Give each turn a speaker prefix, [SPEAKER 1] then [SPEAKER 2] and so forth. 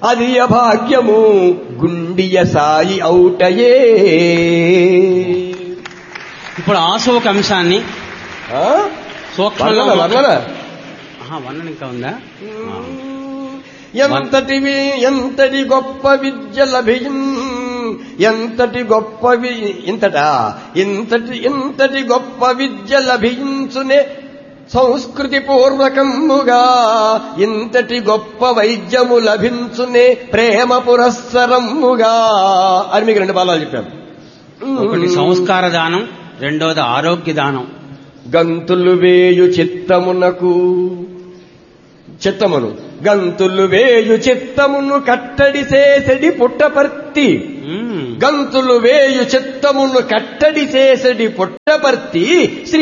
[SPEAKER 1] అది అభాగ్యము గుండియ సాయి ఔటయే
[SPEAKER 2] ఇప్పుడు ఆశోక అంశాన్ని
[SPEAKER 1] ఆ?
[SPEAKER 2] సూక్ష్మంగా
[SPEAKER 1] వర్ణన, వర్ణన.
[SPEAKER 2] ఆహా, వర్ణన ఇంకా ఉందా ఆ.
[SPEAKER 1] ఎంతటి వి- ఎంతటి గొప్ప విద్య లభిన్ ఎంతటి గొప్ప వి- ఇంతటా ఇంతటి ఇంతటి గొప్ప విద్య లభించునే సంస్కృతి పూర్వకముగా ఇంతటి గొప్ప వైద్యము లభించునే ప్రేమ పురస్సరముగా అని మీకు రెండు బాలాలు చెప్పాను
[SPEAKER 2] ఒకటి సంస్కార దానం రెండోది ఆరోగ్య దానం
[SPEAKER 1] గంతులు వేయు చిత్తమునకు చిత్తమును గంతులు వేయు చిత్తమును కట్టడి చేసడి పుట్టపర్తి
[SPEAKER 2] మ్మ్.
[SPEAKER 1] గంతులు వేయు చిత్తమును కట్టడి చేసడి పుట్టపర్తి శ్రీ